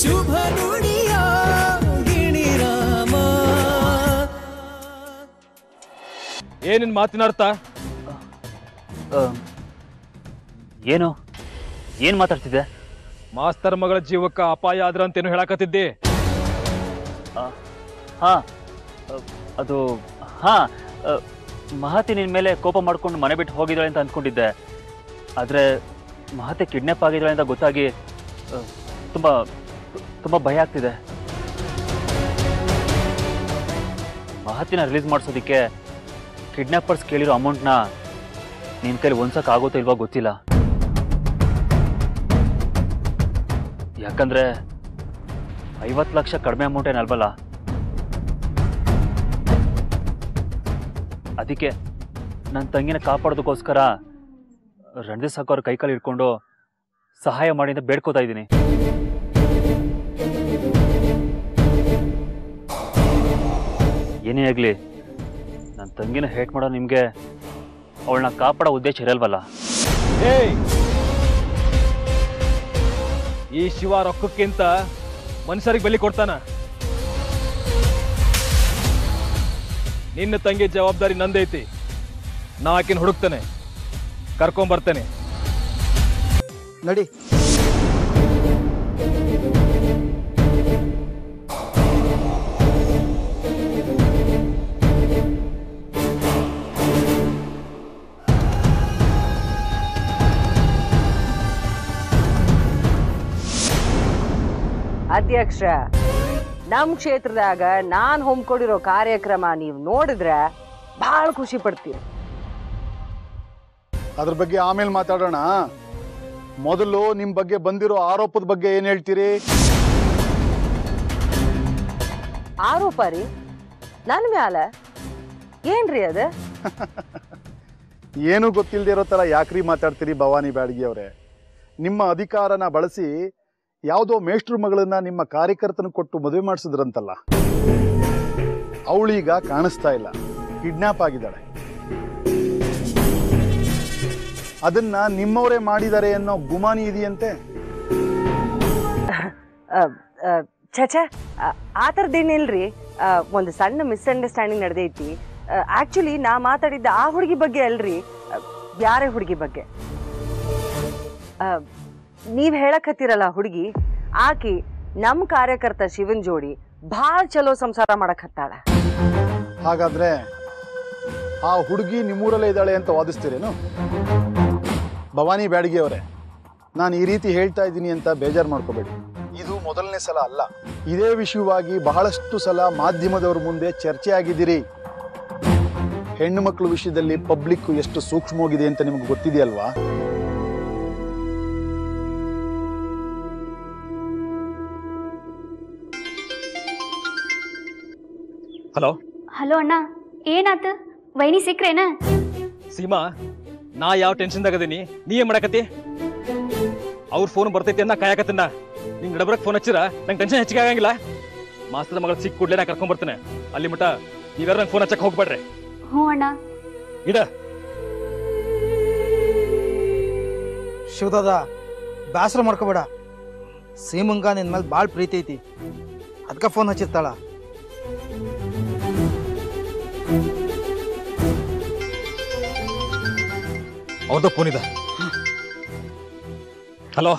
ಶುಭ ನುಡಿಯ ಗಿಣಿರಾಮ ಏನಿನ್ ಮಾತಿನ ಅರ್ಥ ಆ, ಏನು ಏನು ಮಾತಾಡ್ತಿದ್ದೆ ಮಾಸ್ತರ್ ಮಗಳ ಜೀವಕ್ಕ ಅಪಾಯ ಆದ್ರ ಅಂತೇನು ಹೇಳಕತ್ತಿದ್ದಿ ಹಾ ಅದು ಹಾ ಆ, ಮಹತಿ ನಿನ್ನ ಮೇಲೆ ಕೋಪ ಮಾಡ್ಕೊಂಡು ಮನೆ ಬಿಟ್ಟು ಹೋಗಿದ್ದಾಳೆ ಅಂತ ಅಂದ್ಕೊಂಡಿದ್ದೆ ಆದರೆ ಮಹತಿ ಕಿಡ್ನಾಪ್ ಆಗಿದ್ದಾಳೆ ಅಂತ ಗೊತ್ತಾಗಿ ಆ, ತುಂಬ ತುಂಬ ಭಯ ಆಗ್ತಿದೆ ಮಹತಿನ ರಿಲೀಸ್ ಮಾಡಿಸೋದಕ್ಕೆ ಕಿಡ್ನಾಪರ್ಸ್ ಕೇಳಿರೋ ಅಮೌಂಟ್ನ ನಿನ್ನ ಕೈಲಿ ಹೊಂದ್ಸಕ್ ಆಗುತ್ತೋ ಇಲ್ವೋ ಗೊತ್ತಿಲ್ಲ ಯಾಕಂದ್ರೆ ಐವತ್ತು ಲಕ್ಷ ಕಡಿಮೆ ಅಮೌಂಟ್ ಏನಲ್ವಲ್ಲ ಅದಕ್ಕೆ ನನ್ನ ತಂಗಿನ ಕಾಪಾಡೋದಕ್ಕೋಸ್ಕರ ರಣದೀಪ್ ಸಾಕು ಅವ್ರ ಕೈಕಾಲು ಹಿಡ್ಕೊಂಡು ಸಹಾಯ ಮಾಡಿ ಅಂತ ಬೇಡ್ಕೋತಾ ಇದ್ದೀನಿ ಏನೇ ಆಗಲಿ ನನ್ನ ತಂಗಿನ ಹೇಟ್ ಮಾಡೋ ನಿಮಗೆ ಅವಳನ್ನ ಕಾಪಾಡೋ ಉದ್ದೇಶ ಇರಲ್ವಲ್ಲ ಏಯ್ ಈ ಶಿವ ರೊಕ್ಕಕ್ಕಿಂತ ಮನುಷ್ಯರಿಗೆ ಬೆಲೆ ಕೊಡ್ತಾನ ನಿನ್ನ ತಂಗಿ ಜವಾಬ್ದಾರಿ ನಂದೈತಿ ನಾ ಆಕಿನ ಹುಡುಕ್ತಾನೆ ಕರ್ಕೊಂಬರ್ತೇನೆ ನಡಿ ಅಧ್ಯಕ್ಷ ನಮ್ ಕ್ಷೇತ್ರದಾಗ ನಾನ್ ಹೊಮ್ಕೊಂಡಿರೋ ಕಾರ್ಯಕ್ರಮ ನೀವು ನೋಡಿದ್ರೆ ಬಹಳ ಖುಷಿ ಪಡ್ತೀರಿ ಅದ್ರ ಬಗ್ಗೆ ಆಮೇಲೆ ಮಾತಾಡೋಣ ಮೊದಲು ನಿಮ್ ಬಗ್ಗೆ ಬಂದಿರೋ ಆರೋಪದ ಬಗ್ಗೆ ಏನ್ ಹೇಳ್ತೀರಿ ಆರೋಪ ರೀ ನನ್ ಮ್ಯಾಲ ಏನ್ರಿ ಅದ ಏನು ಗೊತ್ತಿಲ್ಲದೆ ಇರೋ ತರ ಯಾಕ್ರಿ ಮಾತಾಡ್ತೀರಿ ಭವಾನಿ ಬ್ಯಾಡಗಿ ಅವರೇ ನಿಮ್ಮ ಅಧಿಕಾರನ ಬಳಸಿ ಯಾವುದೋ ಮೇಷ್ಟ್ರ ಮಗಳನ್ನ ನಿಮ್ಮ ಕಾರ್ಯಕರ್ತನ ಕೊಟ್ಟು ಮದುವೆ ಮಾಡಿಸಿದ್ರಂತಲ್ಲ ಅವಳೀಗ ಕಾಣಿಸ್ತಾ ಇಲ್ಲ ಕಿಡ್ನಾಪ್ ಆಗಿದ್ದಾಳೆ ಅದನ್ನ ನಿಮ್ಮವರೇ ಮಾಡಿದ್ದಾರೆ ಅನ್ನೋ ಗುಮಾನಿ ಇದೆಯಂತೆ ಛಚ ಆ ಥರದ್ದೇನಿಲ್ರಿ ಆ, ಒಂದು ಸಣ್ಣ ಮಿಸ್ಅಂಡರ್ಸ್ಟ್ಯಾಂಡಿಂಗ್ ನಡೆದೈತಿ ಆಕ್ಚುಲಿ ನಾ ಮಾತಾಡಿದ್ದ ಆ ಹುಡುಗಿ ಬಗ್ಗೆ ಅಲ್ರಿ ಆ, ಬ್ಯಾರೆ ಹುಡುಗಿ ಬಗ್ಗೆ ಆ, ನೀವ್ ಹೇಳಕತ್ತೀರಲ್ಲ ಹುಡುಗಿ ಆಕಿ ನಮ್ ಕಾರ್ಯಕರ್ತ ಶಿವನ್ ಜೋಡಿ ಭಾಳ ಚಲೋ ಸಂಸಾರ ಮಾಡಕ್ ಹತ್ತಾಳ ಹಾಗಾದ್ರೆ ಆ ಹುಡುಗಿ ನಿಮ್ಮೂರಲ್ಲೇ ಇದ್ದಾಳೆ ಅಂತ ವಾದಿಸ್ತೀರೇನು ಭವಾನಿ ಬ್ಯಾಡಗಿ ಅವರೇ ನಾನು ಈ ರೀತಿ ಹೇಳ್ತಾ ಇದ್ದೀನಿ ಅಂತ ಬೇಜಾರು ಮಾಡ್ಕೋಬೇಡಿ ಇದು ಮೊದಲನೇ ಸಲ ಅಲ್ಲ ಇದೇ ವಿಷಯವಾಗಿ ಬಹಳಷ್ಟು ಸಲ ಮಾಧ್ಯಮದವ್ರ ಮುಂದೆ ಚರ್ಚೆ ಆಗಿದ್ದೀರಿ ಹೆಣ್ಣು ಮಕ್ಕಳ ವಿಷಯದಲ್ಲಿ ಪಬ್ಲಿಕ್ ಎಷ್ಟು ಸೂಕ್ಷ್ಮವಾಗಿದೆ ಅಂತ ನಿಮ್ಗೆ ಗೊತ್ತಿದೆಯಲ್ವಾ ಹಲೋ ಹಲೋ ಅಣ್ಣ ಏನಾತ ವೈನಿ ಸಿಕ್ರೇನ ಸೀಮಾ ನಾ ಯಾವ ಟೆನ್ಷನ್ದಾಗ ಅದೀನಿ ನೀ ಏನ್ ಮಾಡಕತ್ತಿ ಅವ್ರ ಫೋನ್ ಬರ್ತೈತಿ ಅನ್ನ ಕಾಯಕತ್ತನ್ನ ನಿಂಗೆ ಡಬ್ರಕ್ ಫೋನ್ ಹಚ್ಚಿರ ನಂಗೆ ಟೆನ್ಷನ್ ಹೆಚ್ಚಿಗೆ ಆಗಂಗಿಲ್ಲ ಮಾಸ್ತರ್ ಮಗಳ ಸಿಕ್ಕ ಕೂಡಲೇ ನಾ ಕರ್ಕೊಂಡ್ ಬರ್ತೇನೆ ಅಲ್ಲಿ ಮಟ ನೀವ್ಯಾರು ನಂಗೆ ಫೋನ್ ಹಚ್ಚಕ್ ಹೋಗ್ಬೇಡ್ರಿ ಹ್ಞೂ ಅಣ್ಣ ಇಡ ಶಿವದಾದ ಬೇಸರ ಮಾಡ್ಕೋಬೇಡ ಸೀಮಂಗ ನಿನ್ ಮೇಲೆ ಭಾಳ ಪ್ರೀತಿ ಐತಿ ಅದಕ್ಕೆ ಫೋನ್ ಹಚ್ಚಿರ್ತಾಳ ಅವ್ರದ್ದು ಫೋನ್ ಇದೆ ಹಲೋ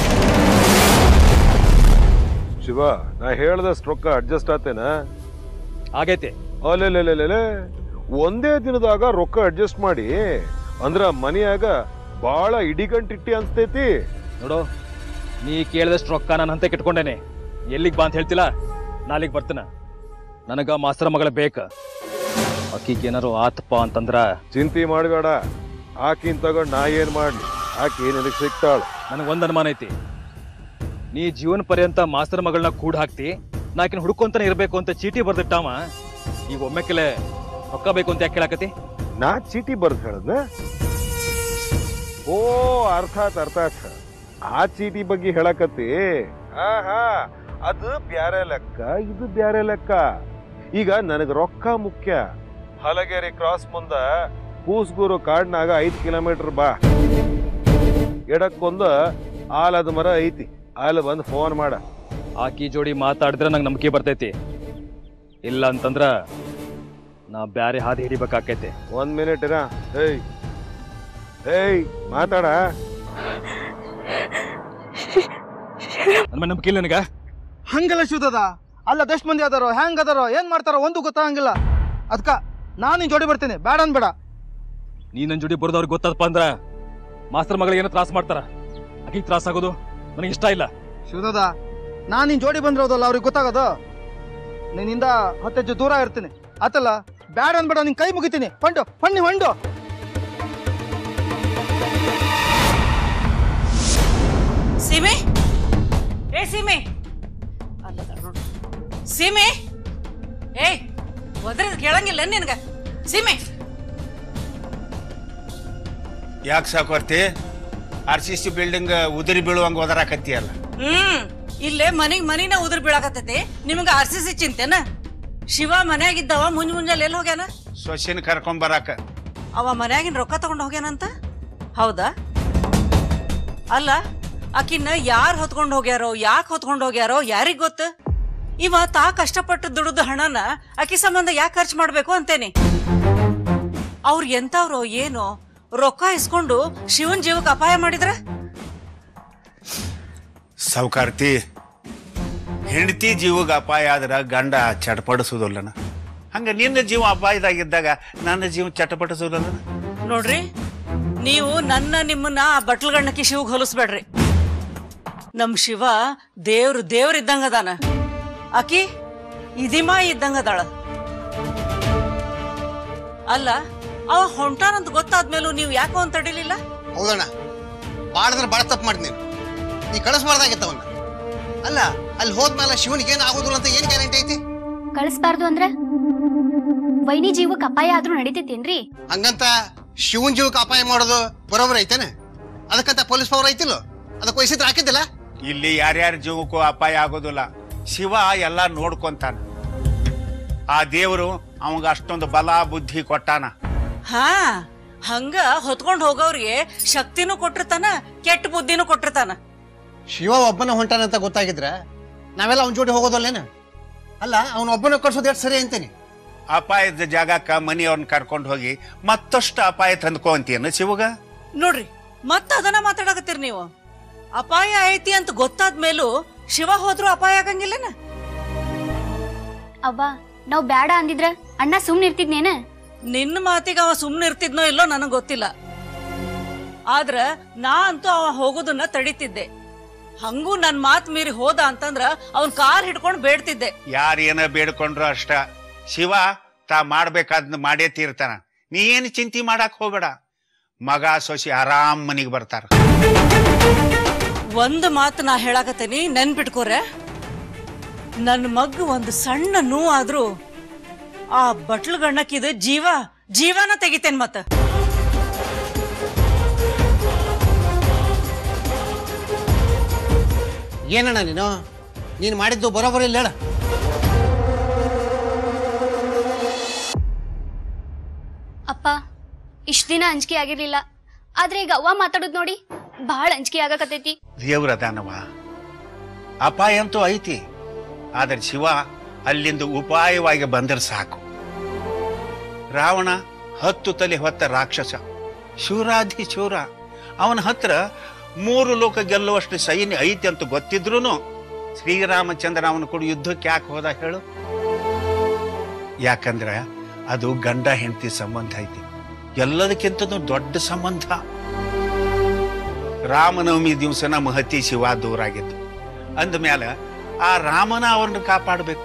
ಶಿವ ನಾ ಹೇಳ್ದಷ್ಟು ರೊಕ್ಕ ಅಡ್ಜಸ್ಟ್ ಆತೇನ ಆಗೈತಿ ಅಲೆಲೆಲೆಲೆ ಒಂದೇ ದಿನದಾಗ ರೊಕ್ಕ ಅಡ್ಜಸ್ಟ್ ಮಾಡಿ ಅಂದ್ರ ಮನೆಯಾಗ ಬಾಳ ಇಡಿಗಂಟಿಟ್ಟಿ ಅನ್ಸ್ತೈತಿ ನೋಡು ನೀ ಕೇಳಿದಷ್ಟು ರೊಕ್ಕ ನಾನು ಹಂತಕ್ಕೆ ಇಟ್ಕೊಂಡೇನೆ ಎಲ್ಲಿಗೆ ಬಾ ಅಂತ ಹೇಳ್ತಿಲ್ಲ ನಾಳೆಗೆ ಬರ್ತೀನ ನನಗ ಮಾಸ್ತರ ಮಗಳ ಬೇಕ ಅಕ್ಕಿಗೆ ಏನಾರು ಆತಪ್ಪ ಅಂತಂದ್ರ ಚಿಂತೆ ಮಾಡಬೇಡ ಆಕಿನ್ ತಗೊಂಡ್ ನಾ ಏನ್ ಮಾಡ್ಲಿ ಆಕಿ ನಿನಗ್ ಸಿಗ್ತಾಳ ನನಗೆ ಒಂದು ಅನುಮಾನ ಐತಿ ನೀ ಜೀವನ ಪರ್ಯಂತ ಮಾಸ್ತರ ಮಗಳನ್ನ ಕೂಡ ಹಾಕ್ತಿ ನಾಕಿನ ಹುಡ್ಕೊಂತಾನೆ ಇರಬೇಕು ಅಂತ ಚೀಟಿ ಬರ್ದಿಟ್ಟಾವ ಈಗ ಒಮ್ಮೆಕ್ಕೆಲೆ ರೊಕ್ಕ ಬೇಕು ಅಂತ ಯಾಕೆ ಕೇಳಾಕತಿ ನಾ ಚೀಟಿ ಬರ್ದ್ ಹೇಳದ್ನ ಓ ಅರ್ಥಾತ್ ಅರ್ಥಾತ್ ಆ ಚೀಟಿ ಬಗ್ಗೆ ಹೇಳಕತ್ತಿ ಆಹಾ ಅದು ಬ್ಯಾರೆ ಲೆಕ್ಕ ಇದು ಬ್ಯಾರೆ ಲೆಕ್ಕ ಈಗ ನನಗ್ ರೊಕ್ಕ ಮುಖ್ಯ ಹಲಗೇರಿ ಕ್ರಾಸ್ ಮುಂದ ಕೂಸ್ಗೂರು ಕಾಡ್ನಾಗ ಐದ್ ಕಿಲೋಮೀಟರ್ ಬಾ ಎಡಕ್ಕೊಂದು ಆಲದ ಮರ ಐತಿ ಅಲ್ಲಿ ಬಂದು ಫೋನ್ ಮಾಡ ಆಕಿ ಜೋಡಿ ಮಾತಾಡಿದ್ರೆ ನಂಗೆ ನಂಬಿಕೆ ಬರ್ತೈತಿ ಇಲ್ಲ ಅಂತಂದ್ರ ನಾ ಬ್ಯಾರೆ ಹಾದಿ ಹಿಡಿಬೇಕಾಕೈತಿ ಒಂದ್ ಮಿನಿಟ್ ಇರ ಏಯ್ ಏಯ್ ಮಾತಾಡ ನನ್ನ ಮೇಲೆ ನಂಬಿಕೆ ಇಲ್ಲ ನನಗ ಹಂಗೆಲ್ಲ ಶುದ್ಧದ ಅಲ್ಲ ಅದೆಷ್ಟು ಮಂದಿ ಅದಾರೋ ಹೆಂಗ್ ಅದಾರೋ ಏನ್ ಮಾಡ್ತಾರೋ ಒಂದು ಗೊತ್ತಾಗಂಗಿಲ್ಲ ಅದಕ್ಕ ನಾನು ನಿನ್ ಜೋಡಿ ಬರ್ತೀನಿ ಬೇಡ ಅನ್ಬೇಡ ನೀ ನನ್ನ ಜೋಡಿ ಬರೋದವ್ರಿಗೆ ಗೊತ್ತದಪ್ಪ ಅಂದ್ರ ಮಾಸ್ತರ್ ಮಗಳಿಗೆ ಏನೋ ತ್ರಾಸ ಮಾಡ್ತಾರ ಆಕಿಗೆ ತ್ರಾಸ ಆಗೋದು ನನಗೆ ಇಷ್ಟ ಇಲ್ಲ ಶಿವದ ನಾನು ನಿನ್ ಜೋಡಿ ಬಂದಿರೋದಲ್ಲ ಅವ್ರಿಗೆ ಗೊತ್ತಾಗೋದು ನಿನ್ನಿಂದ ಹತ್ತೆಜ್ಜೆ ದೂರ ಇರ್ತೀನಿ ಆತಲ್ಲ ಬ್ಯಾಡ ಅನ್ಬೇಡ ನಿನ್ ಕೈ ಮುಗಿತೀನಿ ಹೊಂಡು ಹೊಣ್ಣಿ ಹೊಂಡು ಸೀಮೆ ಏ ಸೀಮೆ ಅಲ್ಲದ ನೋಡು ಸೀಮೆ ಏಯ್ ಒದ್ರದ್ ಕೇಳಂಗಿಲ್ಲ ನಿನಗ ಸೀಮೆ ಯಾಕೆ ಸಾಕೋರ್ತಿ ಆರ್ ಸಿ ಸಿ ಬಿಲ್ಡಿಂಗ್ ಉದುರಿ ಬೀಳುವಂಗ ಓದರಾಕತ್ತೀಯಲ್ಲ ಹ್ಮ್ ಇಲ್ಲೇ ಮನಿಗ್ ಮನಿನ ಉದುರ್ ಬೀಳಾಕತ್ತೈತಿ ನಿಮಗ ಆರ್ ಸಿ ಸಿ ಚಿಂತೆನ ಶಿವ ಮನ್ಯಾಗಿದ್ದವ ಮುಂಜ್ ಮುಂಜಾನೆ ಎಲ್ಲಿ ಹೋಗ್ಯಾನ ಸೊಸಿನ ಕರ್ಕೊಂಡ್ ಬರಾಕ ಅವ ಮನ್ಯಾಗಿನ ರೊಕ್ಕ ತಗೊಂಡ್ ಹೋಗ್ಯಾನಂತ ಹೌದಾ ಅಲ್ಲ ಆಕಿನ್ನ ಯಾರ್ ಹೊತ್ಕೊಂಡ್ ಹೋಗ್ಯಾರೋ ಯಾಕೆ ಹೊತ್ಕೊಂಡ್ ಹೋಗ್ಯಾರೋ ಯಾರಿಗ್ ಗೊತ್ತ ಇವ ತಾ ಕಷ್ಟಪಟ್ಟು ದುಡಿದ ಹಣನ ಆಕಿ ಸಂಬಂಧ ಯಾಕೆ ಖರ್ಚು ಮಾಡ್ಬೇಕು ಅಂತೇನಿ ಅವ್ರು ಎಂತವ್ರೋ ಏನೋ ರೊಕ್ಕ ಇಸ್ಕೊಂಡು ಶಿವನ್ ಜೀವಕ್ಕೆ ಅಪಾಯ ಮಾಡಿದ್ರ ಸಾವುಕಾರ್ತಿ ಹೆಂಡತಿ ಜೀವಕ್ಕೆ ಅಪಾಯ ಆದ್ರ ಗಂಡ ಚಟಪಡಿಸೋದಿಲ್ಲನ ಹಂಗ ನಿನ್ನ ಜೀವ ಅಪಾಯದಾಗಿದ್ದಾಗ ನನ್ನ ಜೀವ ಚಟಪಡಿಸೋದಲ್ಲ ನೋಡ್ರಿ ನೀವು ನನ್ನ ನಿಮ್ಮನ್ನ ಆ ಬಟ್ಲಗಣ್ಣಕ್ಕೆ ಶಿವಗ್ ಹೊಲಿಸ್ಬೇಡ್ರಿ ನಮ್ ಶಿವ ದೇವ್ರು ದೇವ್ರ ಇದ್ದಂಗ ಅದಾನ ಆಕಿ ಇದಿಮಾ ಇದ್ದಂಗ ಅದಾಳ ಅಲ್ಲ ಅವ ಹೊಂಟಾನಂತ ಗೊತ್ತಾದ್ಮೇಲೂ ನೀವು ಯಾಕೋ ಅಂತ ತಡಿಲಿಲ್ಲ ಹೌದಣ್ಣ ಮಾಡಿದ್ರೆ ಭಾಳ ತಪ್ಪು ಮಾಡಿ ನೀವು ನೀ ಕಳಿಸ್ಬಾರ್ದಾಗಿತ್ತು ಅವನ್ನ ಅಲ್ಲ ಅಲ್ಲಿ ಹೋದ್ಮೇಲೆ ಶಿವನಿಗೆ ಏನು ಆಗೋದಿಲ್ಲ ಅಂತ ಏನು ಗ್ಯಾರಂಟಿ ಐತಿ ಕಳಿಸ್ಬಾರ್ದು ಅಂದ್ರ ವೈನಿ ಜೀವಕ್ಕೆ ಅಪಾಯ ಆದ್ರೂ ನಡೀತೈತೇನ್ರಿ ಹಂಗಂತ ಶಿವನ್ ಜೀವಕ್ಕೆ ಅಪಾಯ ಮಾಡೋದು ಬರೋಬರ್ ಐತೇನೆ ಅದಕ್ಕಂತ ಪೊಲೀಸ್ ಪವರ್ ಐತಿಲ್ಲೋ ಅದಕ್ಕೆ ವಯಸ್ಸಿದ್ರೆ ಹಾಕಿದ್ದಿಲ್ಲ ಇಲ್ಲಿ ಯಾರ್ಯಾರ ಜೀವಕ್ಕೂ ಅಪಾಯ ಆಗೋದಿಲ್ಲ ಶಿವ ಎಲ್ಲ ನೋಡ್ಕೊಂತಾನ ಆ ದೇವರು ಅವಂಗ ಅಷ್ಟೊಂದು ಬಲ ಬುದ್ಧಿ ಕೊಟ್ಟಾನ ಹಾ ಹಂಗ ಹೊತ್ಕೊಂಡ್ ಹೋಗೋರ್ಗೆ ಶಕ್ತಿನೂ ಕೊಟ್ಟಿರ್ತಾನ ಕೆಟ್ಟ ಬುದ್ಧಿನೂ ಕೊಟ್ಟಿರ್ತಾನ ಶಿವ ಒಬ್ಬನ ಹೊಂಟಾನಂತ ಗೊತ್ತಾಗಿದ್ರೆ ನಾವೆಲ್ಲ ಅವನ ಜೋಡಿ ಹೋಗೋದಲ್ಲೇನ ಅಲ್ಲ ಅವನ ಒಬ್ಬನ ಕಳ್ಸೋದು ಎಷ್ಟು ಸರಿ ಅಂತೀನಿ ಅಪಾಯದ ಜಾಗಕ್ಕ ಮನೆಯವ್ರನ್ನ ಕರ್ಕೊಂಡು ಹೋಗಿ ಮತ್ತಷ್ಟು ಅಪಾಯ ತಂದ್ಕೋ ಅಂತೀಯನ ಶಿವಗ ನೋಡ್ರಿ ಮತ್ತ ಅದನ್ನ ಮಾತಾಡಕತ್ತೀರಿ ನೀವು ಅಪಾಯ ಐತಿ ಅಂತ ಗೊತ್ತಾದ್ಮೇಲೂ ಶಿವ ಹೋದ್ರು ಅಪಾಯ ಆಗಂಗಿಲ್ಲನ ಅವ್ವ ನಾವ್ ಬ್ಯಾಡ ಅಂದಿದ್ರ ಅಣ್ಣ ಸುಮ್ನೆ ಇರ್ತಿದ್ನೇನ ನಿನ್ನ ಮಾತಿಗೆ ಅವ ಸುಮ್ನೆ ಇರ್ತಿದ್ನೋ ಇಲ್ಲೋ ನನಗ್ ಗೊತ್ತಿಲ್ಲ ಆದ್ರ ನಾ ಅಂತೂ ಅವ ಹೋಗೋದನ್ನ ತಡಿತಿದ್ದೆ ಹಂಗೂ ನನ್ ಮಾತ್ ಮೀರಿ ಹೋದ ಅಂತಂದ್ರ ಅವನ್ ಕಾರ್ ಹಿಡ್ಕೊಂಡ್ ಬೇಡ್ತಿದ್ದೆ ಯಾರೇನ ಬೇಡ್ಕೊಂಡ್ರು ಅಷ್ಟ ಶಿವ ತಾ ಮಾಡ್ಬೇಕಾದ್ನ ಮಾಡೇ ತೀರ್ತಾನ ನೀ ಏನು ಚಿಂತೆ ಮಾಡಕ್ ಹೋಗ್ಬೇಡ ಮಗ ಸೊಸಿ ಆರಾಮ್ ಮನಿಗ್ ಬರ್ತಾರ ಒಂದ್ ಮಾತು ನಾ ಹೇಳಾಕತ್ತೇನಿ ನೆನ್ಪಿಟ್ಕೋರೆ ನನ್ ಮಗ್ ಒಂದು ಸಣ್ಣ ನೋವಾದ್ರೂ ಆ ಬಟ್ಲು ಗಣ್ಣಕ್ಕಿದು ಜೀವ ಜೀವನ ತೆಗಿತೇನ್ ಮತ್ತ ಏನಣ್ಣ ನೀನು ನೀನು ಮಾಡಿದ್ದು ಬರೋಬರಿ ಇಲ್ಲ ಹೇಳ ಅಪ್ಪ ಇಷ್ಟ ದಿನ ಅಂಜಿಕೆ ಆಗಿರ್ಲಿಲ್ಲ ಆದ್ರೆ ಈಗ ಅವ್ವ ಮಾತಾಡೋದ್ ನೋಡಿ ಬಹಳ ಅಂಜಿಕೆ ಆಗಕತ್ತೈತಿ ದೇವ್ರದಾನವ ಅಪಾಯ ಅಂತೂ ಐತಿ ಆದ್ರೆ ಶಿವ ಅಲ್ಲಿಂದ ಉಪಾಯವಾಗಿ ಬಂದ್ರೆ ಸಾಕು ರಾವಣ ಹತ್ತು ತಲೆ ಹೊತ್ತ ರಾಕ್ಷಸ ಶೂರಾಧಿ ಶೂರ ಅವನ ಹತ್ರ ಮೂರು ಲೋಕ ಗೆಲ್ಲುವಷ್ಟು ಸೈನ್ಯ ಐತಿ ಅಂತ ಗೊತ್ತಿದ್ರೂ ಶ್ರೀರಾಮಚಂದ್ರ ಅವನ ಕೂಡ ಯುದ್ಧಕ್ಕೆ ಯಾಕೆ ಹೋದ ಹೇಳು ಯಾಕಂದ್ರೆ ಅದು ಗಂಡ ಹೆಂಡತಿ ಸಂಬಂಧ ಐತಿ ಎಲ್ಲದಕ್ಕಿಂತ ದೊಡ್ಡ ಸಂಬಂಧ ರಾಮನವಮಿ ದಿವಸನ ಮಹತಿ ಶಿವ ದೂರಾಗಿದ್ದು ಅಂದಮೇಲೆ ಆ ರಾಮನ ಅವ್ರನ್ನ ಕಾಪಾಡಬೇಕು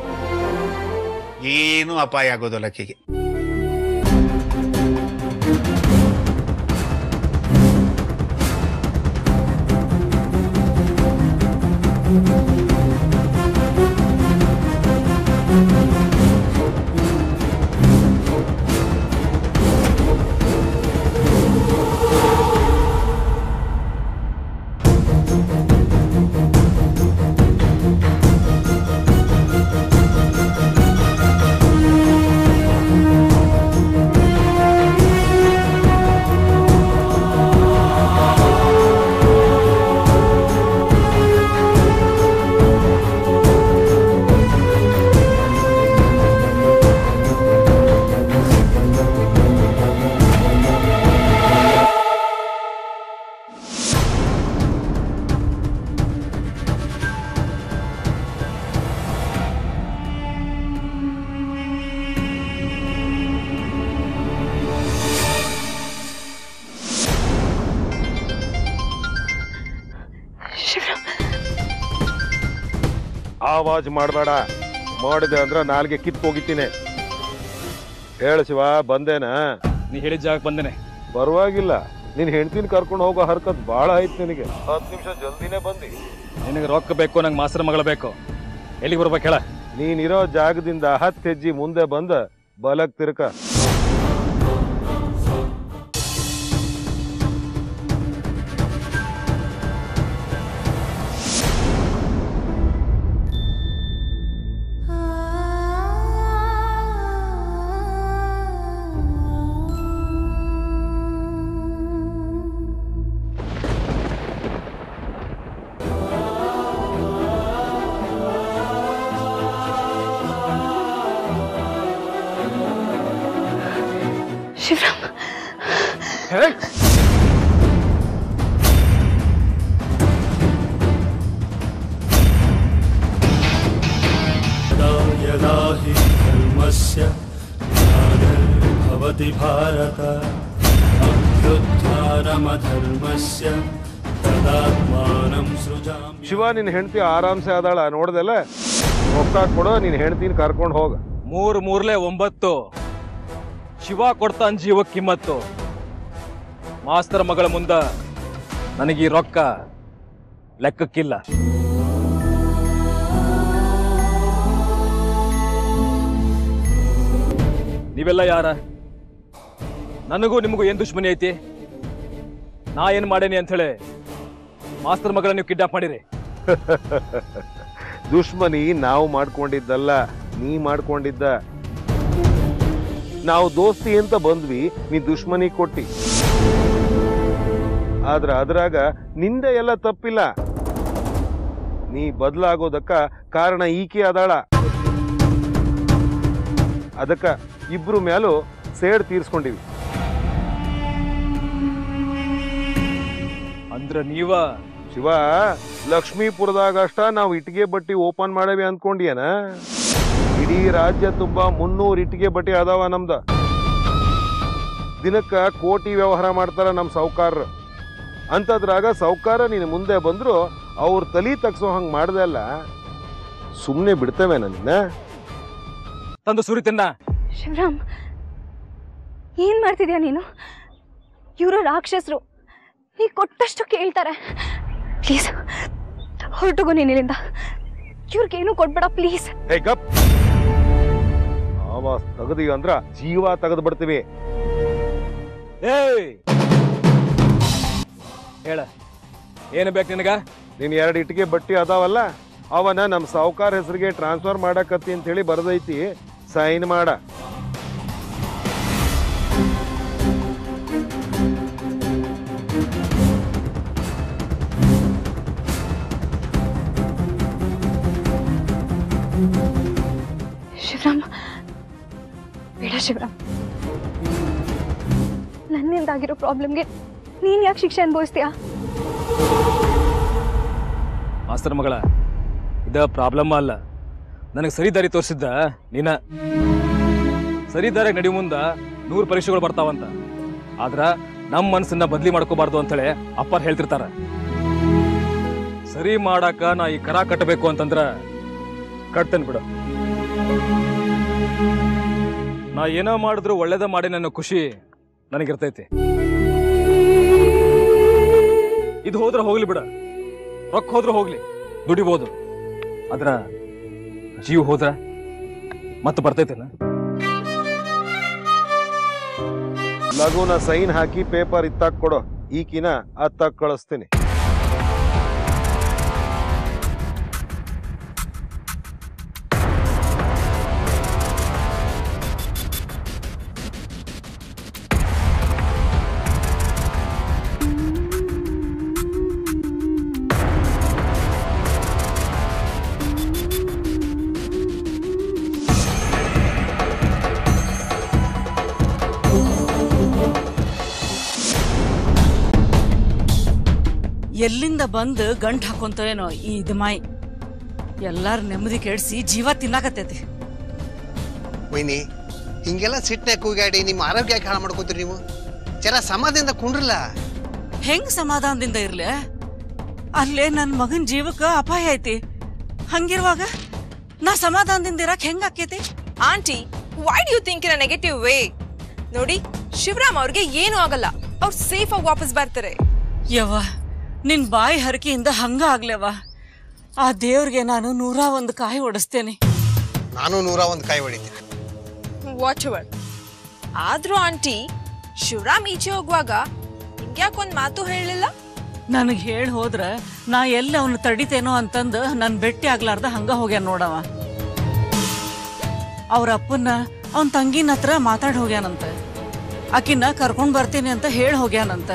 ಏನು ಅಪಾಯ ಆಗೋದಿಲ್ಲ ಆಕೆಗೆ ಆವಾಜ್ ಮಾಡಬೇಡ ಮಾಡಿದೆ ಅಂದ್ರೆ ನಾಲ್ಗೆ ಕಿತ್ ಹೋಗಿತೀನಿ ಹೇಳು ಶಿವ ಬಂದೇನಾ ನೀ ಹೇಳಿದ ಜಾಗಕ್ಕೆ ಬಂದೇನೆ ಪರವಾಗಿಲ್ಲ ನಿನ್ ಹೆಂಡ್ತಿನ ಕರ್ಕೊಂಡು ಹೋಗೋ ಹರ್ಕತ್ ಬಾಳ ಆಯ್ತು ನಿನಗೆ ಹತ್ತು ನಿಮಿಷ ಜಲ್ದಿನೇ ಬಂದಿ ನಿನಗೆ ರೊಕ್ಕ ಬೇಕು ನಂಗೆ ಮಾಸ್ತರ ಮಗಳ ಬೇಕು ಎಲ್ಲಿಗೆ ಬರ್ಬೇಕು ಹೇಳ ನೀನಿರೋ ಜಾಗದಿಂದ ಹತ್ತು ಹೆಜ್ಜೆ ಮುಂದೆ ಬಂದ ಬಲಕ್ ತಿರ್ಕ ಶಿವರಾಮ್ यदा यदा हि धर्मस्य ग्लानिर्भवति भारत अभ्युत्थानमधर्मस्य तदात्मानं सृजामि ಶಿವ ನಿನ್ ಹೆಂಡತಿ ಆರಾಮ್ಸೆ ಆದಾಳ ನೋಡ್ದಲ್ಲ ರೊಕ್ಕ ಕೊಡೋ ನಿನ್ ಹೆಂಡತಿನ ಕರ್ಕೊಂಡು ಹೋಗ ಮೂರ್ ಮೂರ್ಲೆ ಒಂಬತ್ತು ಶಿವ ಕೊಡ್ತಾನ್ ಜೀವ ಕಿಮ್ಮತ್ತು ಮಾಸ್ತರ ಮಗಳ ಮುಂದ ನನಗೆ ಈ ರೊಕ್ಕ ಲೆಕ್ಕಕ್ಕಿಲ್ಲ ನೀವೆಲ್ಲ ಯಾರ ನನಗೂ ನಿಮಗೂ ಏನ್ ದುಶ್ಮನಿ ಐತಿ ನಾ ಏನ್ ಮಾಡೇನಿ ಅಂತ ಹೇಳಿ ಮಾಸ್ತರ ಮಗಳ ನೀವು ಕಿಡ್ನಾಪ್ ಮಾಡಿರಿ ದುಶ್ಮನಿ ನಾವು ಮಾಡ್ಕೊಂಡಿದ್ದಲ್ಲ ನೀ ಮಾಡ್ಕೊಂಡಿದ್ದ ನಾವು ದೋಸ್ತಿ ಅಂತ ಬಂದ್ವಿ ನೀ ದುಶ್ಮನಿ ಕೊಟ್ಟಿ ಆದ್ರ ಅದ್ರಾಗ ನಿಂದ ಎಲ್ಲ ತಪ್ಪಿಲ್ಲ ನೀ ಬದಲಾಗೋದಕ್ಕ ಕಾರಣ ಈಕೆ ಅದಾಳ ಅದಕ್ಕ ಇಬ್ರು ಮ್ಯಾಲೂ ಸೇಡ್ ತೀರ್ಸ್ಕೊಂಡಿವಿ ಅಂದ್ರ ನೀವ ಶಿವ ಲಕ್ಷ್ಮೀಪುರದಾಗಷ್ಟ ನಾವು ಇಟ್ಟಿಗೆ ಬಟ್ಟಿ ಓಪನ್ ಮಾಡೇವಿ ಅಂದ್ಕೊಂಡಿಯನ ಇಡೀ ರಾಜ್ಯ ತುಂಬಾ ಮುನ್ನೂರು ಇಟ್ಟಿಗೆ ಬಟ್ಟಿ ಅದಾವ ನಮ್ದ ದಿನಕ್ಕ ಕೋಟಿ ವ್ಯವಹಾರ ಮಾಡ್ತಾರ ನಮ್ ಸಾವ್ಕಾರ್ರು ಅಂತದ್ರಾಗ ಸಾವ್ಕಾರ ನೀನು ಮುಂದೆ ಬಂದ್ರು ಅವ್ರ ತಲಿ ತಗ್ಸೋ ಹಂಗ್ ಮಾಡ್ದೆ ಅಲ್ಲ ಸುಮ್ಮನೆ ಬಿಡ್ತೇವೆ ನಿನ್ನ ತಂದು ಸುರಿತನ್ನ ಶಿವರಾಮ್ ಏನ್ ಮಾಡ್ತಿದ್ಯಾ ನೀನು ಇವರು ರಾಕ್ಷಸರು ನೀ ಕೊಟ್ಟಷ್ಟು ಕೇಳ್ತಾರೆ ಪ್ಲೀಸ್ ಹೊರಟುಗು ನೀನ್ ಇಲ್ಲಿಂದ ಇವ್ರಿಗೇನು ಕೊಡ್ಬೇಡ ಪ್ಲೀಸ್ ಹೇ ಗಪ್ ಆವಾಸ್ ತೆಗದಿ ಅಂದ್ರ ಜೀವ ತೆಗೆದು ಬಿಡ್ತೀವಿ ಏಯ್ ಹೇಳ ಏನು ಬೇಕು ನಿನಗ ನೀನ್ ಎರಡು ಇಟ್ಟಿಗೆ ಬಟ್ಟಿ ಅದಾವಲ್ಲ ಅವನ ನಮ್ ಸಾವ್ಕಾರ ಹೆಸರಿಗೆ ಟ್ರಾನ್ಸ್ಫರ್ ಮಾಡಕತ್ತಿ ಅಂತ ಹೇಳಿ ಬರ್ದೈತಿ ಸೈನ್ ಮಾಡ ಶಿವರಾಮ್ ಬೇಡ ಶಿವರಾಮ್ ನನ್ನಿಂದಾಗಿರೋ ಪ್ರಾಬ್ಲಮ್ಗೆ ನೀನ್ ಯಾಕೆ ಶಿಕ್ಷೆ ಅನುಭವಿಸ್ತೀಯಾ ಮಾಸ್ತರ್ ಮಗಳ ಇದ ಪ್ರಾಬ್ಲಮ್ ಅಲ್ಲ ನನಗೆ ಸರಿ ದಾರಿ ತೋರಿಸಿದ್ದ ನೀನ ಸರಿ ದಾರಿಗೆ ನಡಿ ಮುಂದ ನೂರು ಪರೀಕ್ಷೆಗಳು ಬರ್ತಾವಂತ ಆದ್ರ ನಮ್ಮ ಮನಸ್ಸನ್ನ ಬದ್ಲಿ ಮಾಡ್ಕೋಬಾರ್ದು ಅಂತೇಳಿ ಅಪ್ಪರ್ ಹೇಳ್ತಿರ್ತಾರ ಸರಿ ಮಾಡಾಕ ನಾ ಈ ಕರ ಕಟ್ಟಬೇಕು ಅಂತಂದ್ರ ಕಟ್ತೇನೆ ಬಿಡು ನಾ ಏನೋ ಮಾಡಿದ್ರು ಒಳ್ಳೇದ ಮಾಡಿ ನನ್ನ ಖುಷಿ ನನಗಿರ್ತೈತಿ ಇದು ಹೋದ್ರೆ ಹೋಗ್ಲಿ ಬಿಡ ರೊಕ್ಕ ಹೋದ್ರೆ ಹೋಗ್ಲಿ ದುಡಿಬೋದು ಆದ್ರ ಜೀವ ಹೋದ್ರ ಮತ್ತೆ ಬರ್ತೈತೇನ ಲಘುನ ಸೈನ್ ಹಾಕಿ ಪೇಪರ್ ಇತ್ತಾಕ್ ಕೊಡೋ ಈಕಿನ ಅತ್ತಾಕ್ ಕಳಿಸ್ತೀನಿ ಎಲ್ಲಿಂದ ಬಂದು ಗಂಟ್ ಹಾಕೊಂತ ಏನೋ ಈ ಇದಮಾಯಿ ಎಲ್ಲಾರ ನೆಮ್ಮದಿ ಕೆಡಿಸಿ ಜೀವ ತಿನ್ನಾಕತ್ತೈತಿ ವೈನಿ ಹಿಂಗೆಲ್ಲ ಸಿಟ್ಟೆ ಕೂಗಾಡಿ ನಿಮ್ಮ ಆರೋಗ್ಯ ಯಾಕೆ ಹಾಳು ಮಾಡ್ಕೋತೀರಿ ನೀವು ಜರ ಸಮಾಧಿಯಿಂದ ಕುಂಡ್ರಲ್ಲ ಹೆಂಗ್ ಸಮಾಧಾನದಿಂದ ಇರ್ಲಿ ಅಲ್ಲೇ ನನ್ನ ಮಗನ ಜೀವಕ್ಕ ಅಪಾಯ ಐತಿ ಹಂಗಿರುವಾಗ ನಾ ಸಮಾಧಾನದಿಂದ ಇರಕ್ ಹೆಂಗ್ ಆಕೇತಿ aunty why do you think in negative way ನೋಡಿ ಶಿವರಾಮ್ ಅವ್ರಿಗೆ ಏನೂ ಆಗಲ್ಲ ಅವ್ರು ಸೇಫ್ ಆಗಿ ವಾಪಸ್ ಬರ್ತಾರೆ ಯವ್ವ ನಿನ್ ಬಾಯಿ ಹರಕೆಯಿಂದ ಹಂಗ ಆಗ್ಲೇವ ಆ ದೇವ್ರಿಗೆ ನಾನು ನೂರ ಒಂದು ಕಾಯಿ ಓಡಿಸ್ತೇನೆ ನಾನು ನೂರ ಒಂದು ಕಾಯಿ ಹೊಡಿತೀನಿ ವಾಚ್ ಅವರ್ ಆದ್ರೂ ಆಂಟಿ ಶಿವರಾಮ್ ಈಚೆ ಹೋಗುವಾಗ ನಿಮ್ಗ್ಯಾಕೊಂದ್ ಮಾತು ಹೇಳಲಿಲ್ಲ ನನಗೆ ಹೇಳಿ ಹೋದ್ರ ನಾ ಎಲ್ಲಿ ಅವನು ತಡಿತೇನೋ ಅಂತಂದು ನನ್ ಭೇಟಿ ಆಗ್ಲಾರ್ದ ಹಂಗ ಹೋಗ್ಯಾನ ನೋಡವ ಅವ್ರ ಅಪ್ಪನ್ನ ಅವನ್ ತಂಗಿನ ಹತ್ರ ಮಾತಾಡಿ ಹೋಗ್ಯಾನಂತ ಆಕಿನ ಕರ್ಕೊಂಡ್ ಬರ್ತೀನಿ ಅಂತ ಹೇಳಿ ಹೋಗ್ಯಾನಂತ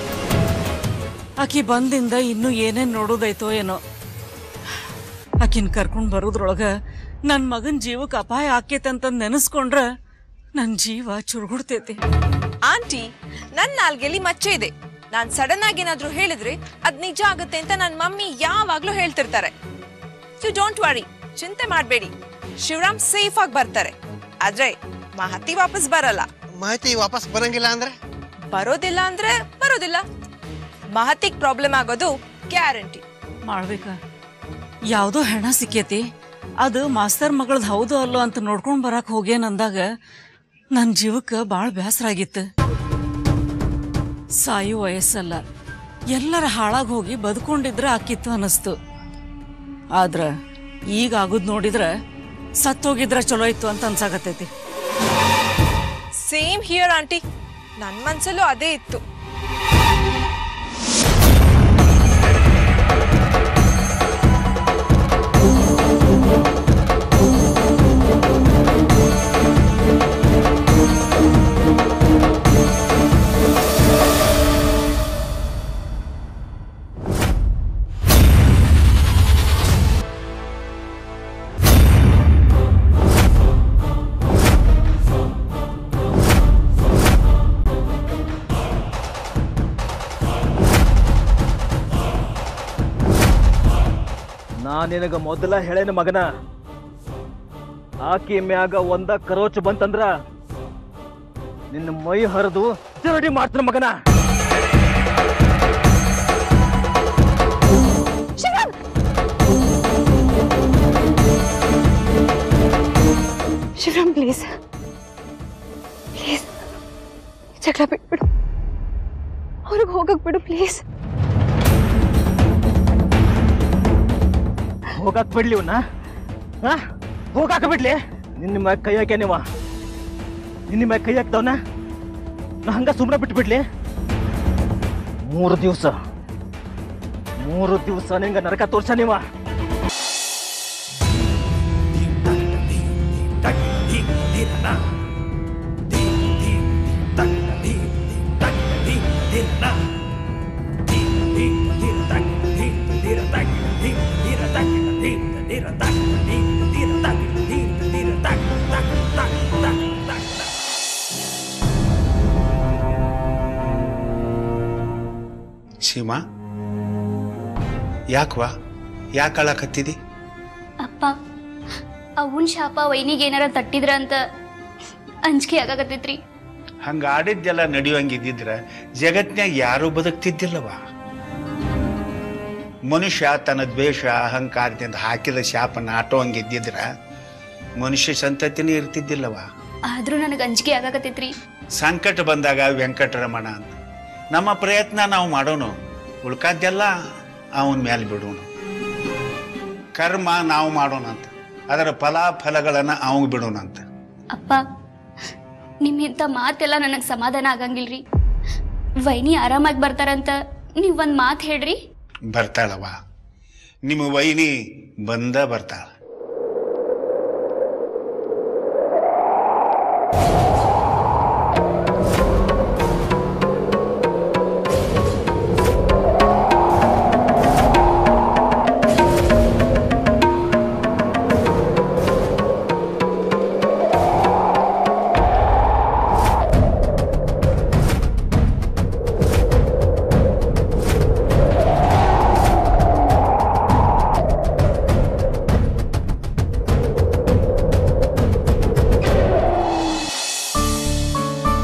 ಆಕಿ ಬಂದಿಂದ ಇನ್ನೂ ಏನೇನ್ ನೋಡೋದೈತೋ ಏನೋ ಆಕಿನ ಕರ್ಕೊಂಡ್ ಬರೋದ್ರೊಳಗ ನನ್ ಮಗನ್ ಜೀವಕ್ಕೆ ಅಪಾಯ ಆಕೇತಂತ ನೆನೆಸ್ಕೊಂಡ್ರ ನನ್ ಜೀವ ಚುರುಗುಡ್ತೈತಿ ಆಂಟಿ ನನ್ ನಾಲ್ಗೆಲಿ ಮಚ್ಚೆ ಇದೆ ನಾನ್ ಸಡನ್ ಆಗಿ ಏನಾದ್ರೂ ಹೇಳಿದ್ರೆ ಅದ್ ನಿಜ ಆಗುತ್ತೆ ಅಂತ ನನ್ ಮಮ್ಮಿ ಯಾವಾಗ್ಲೂ ಹೇಳ್ತಿರ್ತಾರೆ ಸೊ ಡೋಂಟ್ ವರಿ ಚಿಂತೆ ಮಾಡ್ಬೇಡಿ ಶಿವರಾಮ್ ಸೇಫ್ ಆಗಿ ಬರ್ತಾರೆ ಆದ್ರೆ ಮಹತಿ ವಾಪಸ್ ಬರಲ್ಲ ಮಾಹಿತಿ ವಾಪಸ್ ಬರಂಗಿಲ್ಲ ಅಂದ್ರೆ ಬರೋದಿಲ್ಲ ಅಂದ್ರೆ ಬರೋದಿಲ್ಲ ಮಹತಿಗ್ ಪ್ರಾಬ್ಲಮ್ ಆಗೋದು ಗ್ಯಾರಂಟಿ ಮಾಡ್ಬೇಕ ಯಾವ್ದೋ ಹೆಣ ಸಿಕ್ಕೇತಿ ಅದು ಮಾಸ್ತರ್ ಮಗಳದ್ ಹೌದು ಅಲ್ಲೋ ಅಂತ ನೋಡ್ಕೊಂಡ್ ಬರಾಕ್ ಹೋಗ್ಯೇನಂದಾಗ ನನ್ ಜೀವಕ್ಕ ಬಾಳ್ ಬೇಸರ ಆಗಿತ್ತು ಸಾಯು ವಯಸ್ಸಲ್ಲ ಎಲ್ಲರ ಹಾಳಾಗ್ ಹೋಗಿ ಬದುಕೊಂಡಿದ್ರ ಆಕಿತ್ತು ಅನಸ್ತು ಆದ್ರ ಈಗ ಆಗುದ್ ನೋಡಿದ್ರ ಸತ್ತೋಗಿದ್ರ ಚಲೋ ಇತ್ತು ಅಂತ ಅನ್ಸಾಕತ್ತೈತಿ ಸೇಮ್ ಹಿಯರ್ ಆಂಟಿ ನನ್ ಮನ್ಸಲ್ಲೂ ಅದೇ ಇತ್ತು ನಾ ನಿನಗ ಮೊದಲ ಹೇಳೇನ ಮಗನ ಆಕಿ ಮ್ಯಾಗ ಒಂದ ಕರೋಚ್ ಬಂತಂದ್ರ ನಿನ್ನ ಮೈ ಹರಿದು ತಿರಡಿ ಮಾಡ್ತಾನ ಮಗನ ಶಿವರಾಮ್ ಪ್ಲೀಸ್ ಪ್ಲೀಸ್ ಜಗಳ ಬಿಟ್ಬಿಡು ಅವ್ರಿಗೆ ಹೋಗಕ್ ಬಿಡು ಪ್ಲೀಸ್ ಹೋಗಾಕ್ ಬಿಡ್ಲಿ ಇವನ್ನ ಹಾ ಹೋಗಾಕ ಬಿಡ್ಲಿ ನಿನ್ನ ಮ್ಯಾಗ ಕೈ ಹಾಕ್ಯ ನೀವ ನಿನ್ನ ಮ್ಯಾಗ ಕೈ ಹಾಕ್ತವನ ನಾ ಹಂಗ ಸುಮ್ಮನೆ ಬಿಟ್ಟು ಬಿಡ್ಲಿ ಮೂರು ದಿವಸ ಮೂರು ದಿವಸ ನಿಂಗ ನರಕ ತೋರ್ಸ ನೀವ ಸೀಮಾ ಯಾಕವಾ ಯಾಕೆ ಅಳಕತ್ತಿದಿ ಅಪ್ಪ ಅವನ್ ಶಾಪ ವೈನಿಗೆ ಏನಾರ ತಟ್ಟಿದ್ರ ಅಂತ ಅಂಜಿಕೆ ಆಗಾಕತ್ತೈತ್ರಿ ಹಂಗ ಆಡಿದ್ದೆಲ್ಲ ನಡೆಯುವಂಗಿದ್ದಿದ್ರ ಜಗತ್ನ್ಯಾಗ ಯಾರೂ ಬದುಕ್ತಿದ್ದಿಲ್ಲವ ಮನುಷ್ಯ ತನ್ನ ದ್ವೇಷ ಅಹಂಕಾರದಿಂದ ಹಾಕಿದ ಶಾಪ ನಾಟುವಂಗಿದ್ದಿದ್ರ ಮನುಷ್ಯ ಸಂತತಿನೇ ಇರ್ತಿದ್ದಿಲ್ಲವ ಆದ್ರೂ ನನಗೆ ಅಂಜಿಕೆ ಆಗಾಕತ್ತೈತ್ರಿ ಸಂಕಟ ಬಂದಾಗ ವೆಂಕಟರಮಣ ಅಂತ ನಮ್ಮ ಪ್ರಯತ್ನ ನಾವು ಮಾಡೋಣ ಉಳ್ಕಾದ್ದೆಲ್ಲ ಅವನ ಮೇಲೆ ಬಿಡೋಣ ಕರ್ಮ ನಾವು ಮಾಡೋಣ ಅಂತ ಅದರ ಫಲಾಫಲಗಳನ್ನು ಅವಂಗೆ ಬಿಡೋಣ ಅಂತ ಅಪ್ಪ ನಿಮ್ಮಿಂತ ಮಾತೆಲ್ಲ ನನಗೆ ಸಮಾಧಾನ ಆಗಂಗಿಲ್ರಿ ವೈನಿ ಆರಾಮಾಗಿ ಬರ್ತಾರಂತ ನೀವ್ ಒಂದ್ ಮಾತು ಹೇಳ್ರಿ ಬರ್ತಾಳವ ನಿಮ್ಮ ವೈನಿ ಬಂದ ಬರ್ತಾಳ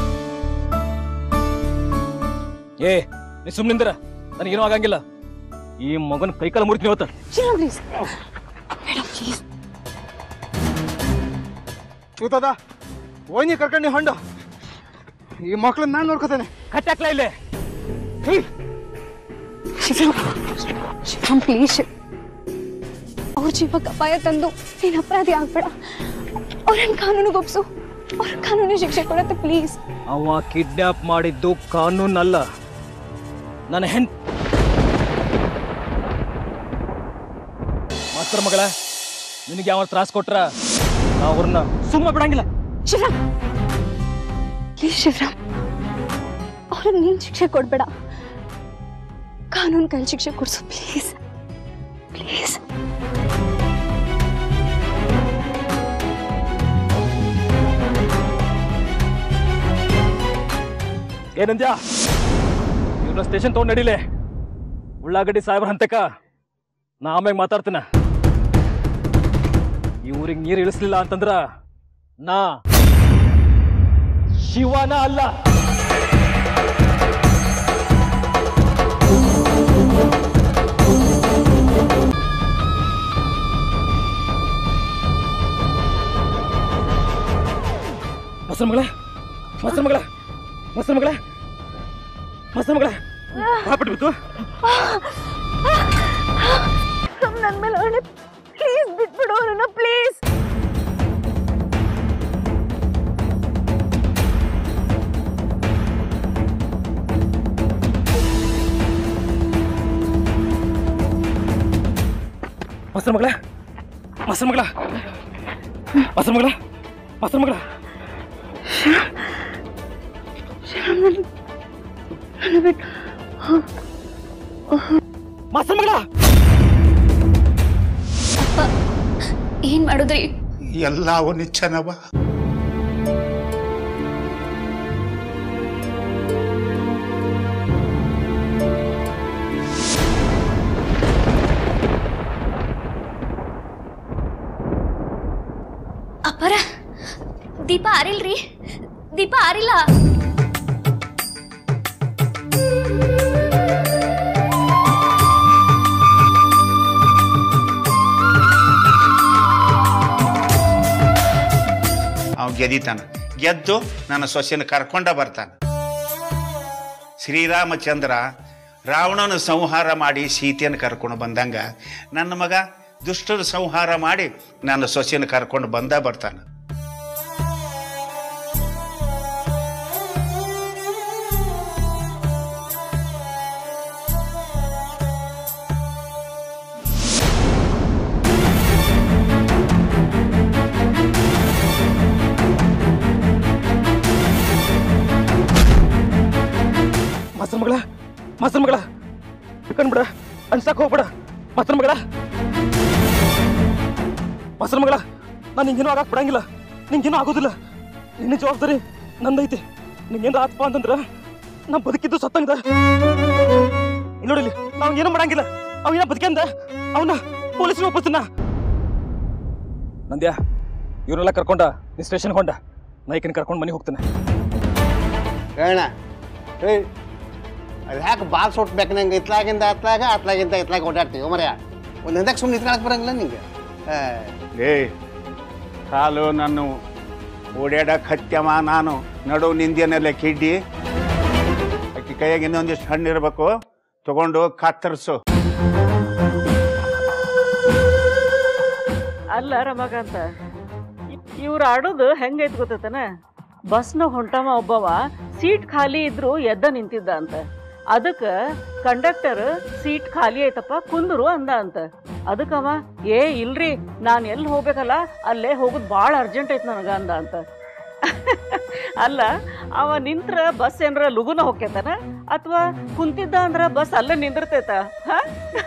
ಏ ನೀ ಸುಮ್ಮನಿಂದಿರ ನನಗೇನೂ ಆಗಂಗಿಲ್ಲ ಈ ಮಗನ ಕೈಕಾಲ ಮುರಿತೀನಿ ಇವತ್ತ ಶ್ರೀರಾಮ್ ಪ್ಲೀಸ್ ಮೇಡಮ್ ಪ್ಲೀಸ್ ಕೂತದ ಓಯ್ನಿ ಕರ್ಕೊಂಡು ಹೊಂಡು ಈ ಮಕ್ಳನ್ನ ನಾನು ನೋಡ್ಕೋತೇನೆ ಕಟ್ಟಾಕ್ಲ ಇಲ್ಲೇ ಶಿವರಾಮ್ ಶಿವರಾಮ್ ಪ್ಲೀಸ್ ಅವ್ರ ಜೀವಕ್ಕೆ ಅಪಾಯ ತಂದು ನೀನು ಅಪರಾಧಿ ಆಗ್ಬೇಡ ಅವ್ರನ್ನ ಕಾನೂನಿಗೆ ಒಪ್ಸು ಅವ್ರ ಕಾನೂನು ಶಿಕ್ಷೆ ಕೊಡತ್ತೆ ಪ್ಲೀಸ್ ಅವ ಕಿಡ್ನಾಪ್ ಮಾಡಿದ್ದು ಕಾನೂನಲ್ಲ ನನ್ನ ಹೆಣ್ ಮಾಸ್ತರ್ ಮಗಳ ನಿನಗೆ ಯಾವ ತ್ರಾಸ ಕೊಟ್ರ ನಾ ಅವ್ರನ್ನ ಸುಮ್ಮ ಬಿಡಂಗಿಲ್ಲ ಶಿವರಾಮ್ ಪ್ಲೀಸ್ ಶಿವರಾಮ್ ಅವ್ರಿಗೆ ನೀನು ಶಿಕ್ಷೆ ಕೊಡ್ಬೇಡ ಕಾನೂನು ಕೈಲಿ ಶಿಕ್ಷೆ ಕೊಡ್ಸು ಪ್ಲೀಸ್ ಪ್ಲೀಸ್ ಏನಂದ್ಯಾ ಇವ್ರನ್ನ ಸ್ಟೇಷನ್ ತಗೊಂಡ್ ನಡಿಲೆ ಉಳ್ಳಾಗಡ್ಡಿ ಸಾಹೇಬ್ರ ಹಂತಕ ನಾ ಆಮ್ಯಾಗ ಮಾತಾಡ್ತೀನ ಇವ್ರಿಗೆ ನೀರು ಇಳಿಸ್ಲಿಲ್ಲ ಅಂತಂದ್ರ ನಾ ಶಿವನ ಅಲ್ಲ ಮೊಸರು ಮಗಳ ಮೊಸರು ಮಗಳ ಮೊಸರು ಮಗಳ ಮೊಸರು ಮಗಳ ಬಿತ್ತು ನನ್ನ ಮೇಲೆ ಅವಳೆ ಪ್ಲೀಸ್ ಬಿಟ್ಬಿಡು ಅವನನ್ನ ಪ್ಲೀಸ್ ಮೊಸರು ಮಗಳ ಮೊಸರು ಮಗಳ ಮೊಸರು ಮಗಳ ಮೊಸರು ಮಗಳ ಶಿವರಾಮ್ ನನ್ನ ನನ್ನ ಬಿಟ್ಟು ಮೊಸರು ಮಗಳ ಏನ್ ಮಾಡುದ್ರಿ ಎಲ್ಲ ನಿಚ್ಚನವ ಅಪ್ಪರ ದೀಪ ಆರಿಲ್ರಿ ದೀಪ ಆರಿಲ್ಲ ಅವ್ ಗೆದಿತಾನ ಗೆದ್ದು ನನ್ನ ಸೊಸೆನ ಕರ್ಕೊಂಡ ಬರ್ತಾನ ಶ್ರೀರಾಮಚಂದ್ರ ರಾವಣನ ಸಂಹಾರ ಮಾಡಿ ಸೀತೆಯನ್ನು ಕರ್ಕೊಂಡು ಬಂದಂಗ ನನ್ನ ಮಗ ದುಷ್ಟರ ಸಂಹಾರ ಮಾಡಿ ನನ್ನ ಸೊಸೆನ ಕರ್ಕೊಂಡು ಬಂದ ಬರ್ತಾನ ಮೊಸರು ಮಗಳ ಮೊಸರು ಮಗಳ ಬಿಡ ಅನ್ಸಕ್ ಹೋಗ್ಬೇಡ ಮೊಸರು ಮಗಳ ಮೊಸರು ಮಗಳ ನಾನು ನಿಂಗೇನು ಆಗಕ್ ಬಿಡಂಗಿಲ್ಲ ನಿಂಗೇನು ಆಗೋದಿಲ್ಲ ನಿನ್ನ ಜವಾಬ್ದಾರಿ ನಂದೈತಿ ನಿಂಗೇನು ಆತ್ಪ ಅಂತಂದ್ರ ನಾ ಬದುಕಿದ್ದು ಸತ್ತಂಗದ ಇಲ್ಲಿ ನೋಡಿಲಿ ನಾವ್ ಏನು ಮಾಡಂಗಿಲ್ಲ ಅವ ಬದುಕಂದ ಅವನ ಪೊಲೀಸ್ಗೆ ಒಪ್ಪಿಸ್ತೀನ ನಂದ್ಯಾ ಇವ್ರನ್ನೆಲ್ಲ ಕರ್ಕೊಂಡ ನೀ ಸ್ಟೇಷನ್ ಹೊಂಡ ನೈಕನ್ ಕರ್ಕೊಂಡು ಮನೆಗೆ ಹೋಗ್ತಾನೆ ಹೇಳ ಏಯ್ ಅದು ಯಾಕೆ ಬಾಲ್ ಸುಟ್ಬೇಕು ನಂಗೆ ಇತ್ಲಾಗಿಂದ ಅತ್ಲಾಗ ಅತ್ಲಾಗಿಂದ ಇತ್ಲಾಗ ಓಡಾಡ್ತೀವಿ ಮರ್ಯ ಒಂದು ಹಂದಕ್ಕೆ ಸುಮ್ಮನೆ ನಿಂತ್ಕೊಳಕ್ ಬರಂಗಿಲ್ಲ ನಿಂಗೆ ಏ ಕಾಲು ನಾನು ಓಡಾಡಕ್ ಹತ್ಯವ ನಾನು ನಡು ನಿಂದ್ಯನೆಲ್ಲ ಕಿಡ್ಡಿ ಆಕಿ ಕೈಯಾಗ ಇನ್ನೊಂದಿಷ್ಟು ಹಣ್ಣು ಇರಬೇಕು ತಗೊಂಡು ಕತ್ತರಿಸು ಅಲ್ಲ ರಮಕಾಂತ ಇವ್ರು ಆಡೋದು ಹೆಂಗೈತ್ ಗೊತ್ತೈತನ ಬಸ್ನಾಗ ಹೊಂಟವ ಒಬ್ಬವ ಸೀಟ್ ಖಾಲಿ ಇದ್ರು ಎದ್ದ ನಿಂತಿದ್ದ ಅಂತ ಅದಕ್ಕೆ ಕಂಡಕ್ಟರ್ ಸೀಟ್ ಖಾಲಿ ಐತಪ್ಪ ಕುಂದ್ರು ಅಂದ ಅಂತ ಅದಕ್ಕವ ಏ ಇಲ್ರಿ ನಾನು ಎಲ್ಲಿ ಹೋಗ್ಬೇಕಲ್ಲ ಅಲ್ಲೇ ಹೋಗೋದು ಭಾಳ ಅರ್ಜೆಂಟ್ ಐತೆ ನನಗೆ ಅಂದ ಅಂತ ಅಲ್ಲ ಅವ ನಿಂತ್ರ ಬಸ್ ಏನಾರ ಲಗುನ ಹೋಗ್ಯತನ ಅಥವಾ ಕುಂತಿದ್ದ ಅಂದ್ರ ಬಸ್ ಅಲ್ಲೇ ನಿಂದಿರ್ತೈತ ಹ?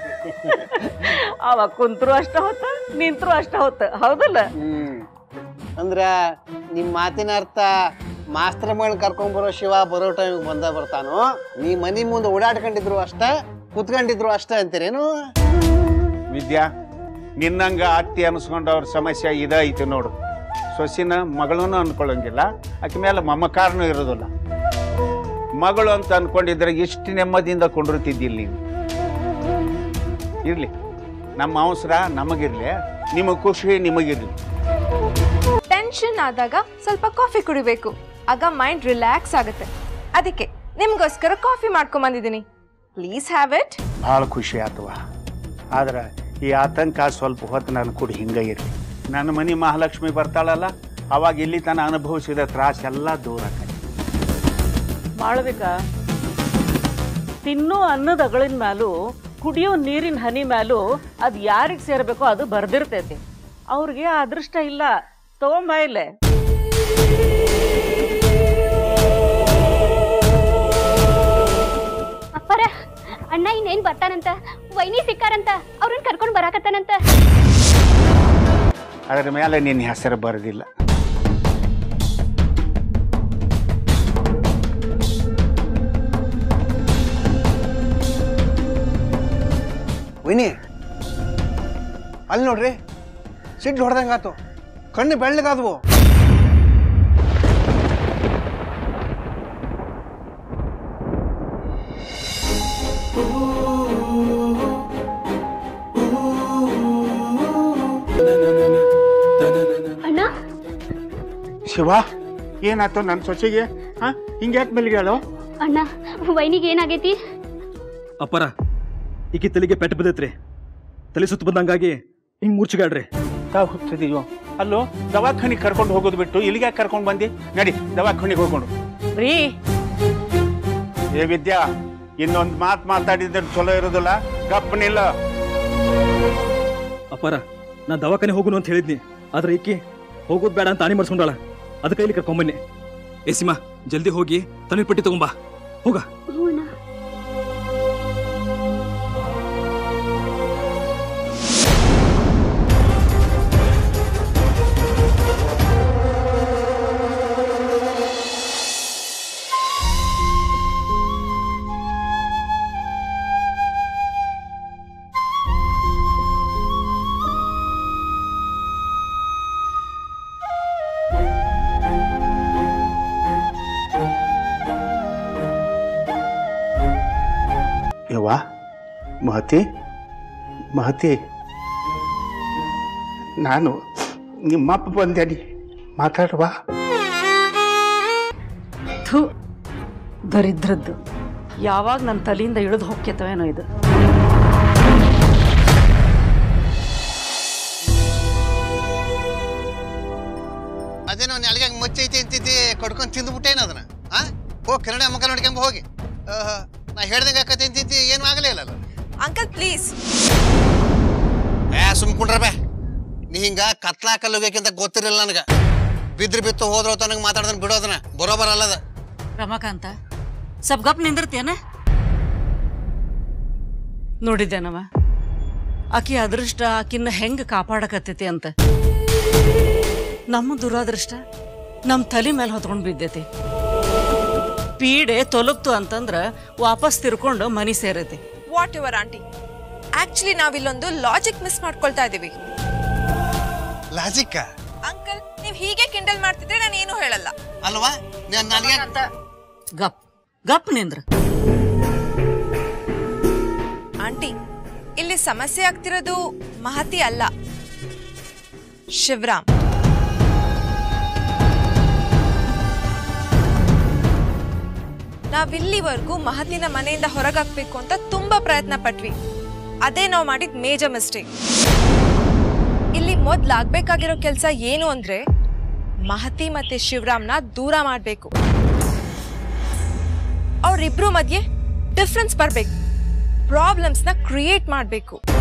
ಅವ ಕುಂತ್ರು ಅಷ್ಟ ಹೊತ್ತ ನಿಂತ್ರು ಅಷ್ಟ ಹೊತ್ತ ಹೌದಲ್ಲ ಹ್ಮ್ ಅಂದ್ರ ನಿಮ್ಮ ಮಾತಿನ ಅರ್ಥ ಮಾಸ್ತರ ಮಗಳ್ ಕರ್ಕೊಂಡ್ ಬರೋ ಶಿವ ಬರೋ ಟೈಮಿಗೆ ಬಂದ ಬರ್ತಾನೋ ನೀ ಮನಿ ಮುಂದೆ ಓಡಾಡ್ಕೊಂಡಿದ್ರು ಅಷ್ಟ ಕುತ್ಕೊಂಡಿದ್ರು ಅಷ್ಟ ಅಂತೀರೇನು ವಿದ್ಯಾ ನಿನ್ನಂಗ ಅತ್ತಿ ಅನ್ಸ್ಕೊಂಡವ್ರ ಸಮಸ್ಯೆ ಇದ ಐತಿ ನೋಡು ಸೊಸಿನ ಮಗಳೂ ಅನ್ಕೊಳ್ಳಂಗಿಲ್ಲ ಆಕೆ ಮೇಲೆ ಮಮಕಾರನೂ ಇರೋದಿಲ್ಲ ಮಗಳು ಅಂತ ಅನ್ಕೊಂಡಿದ್ರೆ ಇಷ್ಟು ನೆಮ್ಮದಿಯಿಂದ ಕೊಂಡಿರ್ತಿದ್ದಿಲ್ಲ ನೀನು ಇರ್ಲಿ ನಮ್ಮ ಅವಸರ ನಮಗಿರ್ಲಿ ನಿಮ್ಮ ಖುಷಿ ನಿಮಗಿರ್ಲಿ ಟೆನ್ಷನ್ ಆದಾಗ ಸ್ವಲ್ಪ ಕಾಫಿ ಕುಡಿಬೇಕು ಆಗ ಮೈಂಡ್ ರಿಲ್ಯಾಕ್ಸ್ ಆಗುತ್ತೆ ಅದಕ್ಕೆ ನಿಮ್ಗೋಸ್ಕರ ಕಾಫಿ ಮಾಡ್ಕೊಂಡ್ ಬಂದಿದ್ದೀನಿ ಪ್ಲೀಸ್ ಹ್ಯಾವ್ ಇಟ್ ಭಾಳ ಖುಷಿ ಆತವ ಆದ್ರೆ ಈ ಆತಂಕ ಸ್ವಲ್ಪ ಹೊತ್ತು ನಾನು ಕೂಡ ಹಿಂಗೆ ಇರಲಿ ನನ್ನ ಮನೆ ಮಹಾಲಕ್ಷ್ಮಿ ಬರ್ತಾಳಲ್ಲ ಅವಾಗ ಇಲ್ಲಿ ತನ ಅನುಭವಿಸಿದ ತ್ರಾಸ ಎಲ್ಲ ದೂರ ಆಕೈತಿ ಮಾಳವಿಕ ತಿನ್ನೋ ಅನ್ನದ ಅಗಳಿನ ಮ್ಯಾಲೂ ಕುಡಿಯೋ ನೀರಿನ ಹನಿ ಮ್ಯಾಲೂ ಅದು ಯಾರಿಗೆ ಸೇರಬೇಕೋ ಅದು ಬರ್ದಿರ್ತೈತಿ ಅವ್ರಿಗೆ ಆ ಅದೃಷ್ಟ ಇಲ್ಲ ತಗೊಂಬ ಇಲ್ಲೇ ಅಪ್ಪರ ಅಣ್ಣ ಇನ್ನೇನ್ ಬರ್ತಾನಂತ ವೈನಿ ಸಿಕ್ಕಾರಂತ ಅವ್ರನ್ನ ಕರ್ಕೊಂಡ್ ಬರಾಕತ್ತಾನಂತ ಅದರ ಮೇಲೆ ನಿನ್ನ ಹೆಸರು ಬರೋದಿಲ್ಲ ವಿನಿ ಅಲ್ಲಿ ನೋಡ್ರಿ ಸಿಡ್ಲು ಹೊಡೆದಂಗಾತು ಕಣ್ಣು ಬೆಳ್ಳಗಾದ್ವು ಅಣ್ಣ ಶಿವ ಏನಾಯ್ತು ನನ್ನ ಸೊಸೆಗೆ ಹಾ ಹಿಂಗೆ ಯಾಕೆ ಮಲಗ್ಯಾಳು ಅಣ್ಣ ವೈನಿಗೆ ಏನಾಗೈತಿ ಅಪ್ಪರ ಈಕಿ ತಲೆಗೆ ಪೆಟ್ಟು ಬಿದ್ದೈತ್ರಿ ತಲೆ ಸುತ್ತ ಬಂದಂಗಾಗಿ ಹಿಂಗ್ ಮೂರ್ಛೆಗಾಡ್ರಿ ತಾವು ಹುಟ್ಟಿದೀವೋ ಅಲ್ಲೋ ದವಾಖಾನಿಗೆ ಕರ್ಕೊಂಡು ಹೋಗೋದು ಬಿಟ್ಟು ಇಲ್ಲಿಗೆ ಯಾಕೆ ಕರ್ಕೊಂಡು ಬಂದಿ ನಡಿ ದವಾಖಾನಿಗೆ ಹೋಗೋಣ ರೀ ಏ ವಿದ್ಯಾ ಇನ್ನೊಂದು ಮಾತು ಮಾತಾಡಿದ್ರೆ ಚಲೋ ಇರೋದಿಲ್ಲ ಗಪ್ಪನಿಲ್ಲ ಅಪ್ಪರ ನಾ ದವಾಖಾನೆ ಹೋಗುನು ಅಂತ ಹೇಳಿದ್ನಿ ಆದ್ರೆ ಈಕಿ ಹೋಗೋದ್ ಬೇಡ ಅಂತ ಆಣಿ ಮಾಡಿಸ್ಕೊಂಡಾಳ ಅದಕ್ಕೆ ಇಲ್ಲಿ ಕರ್ಕೊಂಬನ್ನಿ ಏ ಸಿಮಾ ಜಲ್ದಿ ಹೋಗಿ ತಣ್ಣೀರ್ ಪಟ್ಟಿ ತಗೊಂಬಾ ಹೋಗ ಹ್ಞೂ ಅಣ್ಣ ಯವ್ವ ಮಹತಿ ಮಹತಿ ನಾನು ನಿಮ್ಮಪ್ಪ ಬಂದೇನಿ ಮಾತಾಡುವ ಥು ದರಿದ್ರದ್ದು ಯಾವಾಗ ನನ್ನ ತಲೆಯಿಂದ ಇಳಿದು ಹೋಗ್ಯತವೇನೋ ಇದು ಅದೇನೋ ನೆಲಗೆ ಮುಚ್ಚೈತಿ ಅಂತಿದ್ದಿ ಕಡ್ಕೊಂಡು ತಿಂದ್ಬಿಟ್ಟೇನ ಅದನ್ನ ಆ ಹೋಗಿ ಕನ್ನಡ ಮುಖ ನೋಡ್ಕೊಂಬ ಹೋಗಿ ಆಹಾ, ನಾ ಹೇಳ್ದಂಗೆ ಆಕತಿ ಅಂತಿದ್ದಿ ಏನು ಆಗಲೇ ಇಲ್ಲ ಅಲ್ಲ ಅಂಕಲ್ ಪ್ಲೀಸ್ ಏ ಸುಮ್ಕೊಂಡ್ರ ಬೇ ನೀ ಹಿಂಗ ಕತ್ಲಾ ಕಲ್ಲುಗಕ್ಕಿಂತ ಗೊತ್ತಿರಲಿಲ್ಲ ನನಗೆ ಬಿದ್ರು ಬಿತ್ತು ಹೋದ್ರ ತನಗೆ ಮಾತಾಡ್ದನ್ ಬಿಡೋದನ್ನ ಬರೋಬರ್ ಅಲ್ಲದ ರಮಾಕಾಂತ ಸ್ವಲ್ಪ ಗಪ್ ನಿಂದಿರ್ತೇನ ನೋಡಿದ್ದೇನವ ಆಕಿ ಅದೃಷ್ಟ ಆಕಿನ್ನ ಹೆಂಗ್ ಕಾಪಾಡಕತ್ತೈತಿ ಅಂತ ನಮ್ಮ ದುರಾದೃಷ್ಟ ನಮ್ಮ ತಲೆ ಮೇಲೆ ಹೊತ್ಕೊಂಡು ಬಿದ್ದೈತಿ ಪೀಡೆ ತೊಲಗ್ತು ಅಂತಂದ್ರ ವಾಪಸ್ ತಿರ್ಕೊಂಡು ಮನಿ ಸೇರೈತಿ ವಾಟ್ ಯುವರ್ ಆಂಟಿ ಆಕ್ಚುಲಿ ನಾವಿಲ್ಲೊಂದು ಲಾಜಿಕ್ ಮಿಸ್ ಮಾಡ್ಕೊಳ್ತಾ ಇದೀವಿ ಲಾಜಿಕ್ಕ ಅಂಕಲ್ ನೀವ್ ಹೀಗೆ ಕಿಂಡಲ್ ಮಾಡ್ತಿದ್ರೆ ನಾನು ಏನು ಹೇಳಲ್ಲ ಅಲ್ವಾ ನನಗೆ ಗಪ್ ಗಪ್ ನಿಂದ್ರ ಆಂಟಿ ಇಲ್ಲಿ ಸಮಸ್ಯೆ ಆಗ್ತಿರೋದು ಮಹತಿ ಅಲ್ಲ ಶಿವರಾಮ್ ನಾವಿಲ್ಲಿವರೆಗೂ ಮಹತಿನ ಮನೆಯಿಂದ ಹೊರಗಾಕ್ಬೇಕು ಅಂತ ತುಂಬಾ ಪ್ರಯತ್ನ ಪಟ್ವಿ ಅದೇ ನಾವು ಮಾಡಿದ ಮೇಜರ್ ಮಿಸ್ಟೇಕ್ ಇಲ್ಲಿ ಮೊದ್ಲಾಗ್ಬೇಕಾಗಿರೋ ಕೆಲಸ ಏನು ಅಂದ್ರೆ ಮಹತಿ ಮತ್ತೆ ಶಿವರಾಮ್ನ ದೂರ ಮಾಡ್ಬೇಕು ಅವ್ರಿಬ್ರು ಮಧ್ಯೆ ಡಿಫ್ರೆನ್ಸ್ ಬರ್ಬೇಕು ಪ್ರಾಬ್ಲಮ್ಸ್ನ ಕ್ರಿಯೇಟ್ ಮಾಡಬೇಕು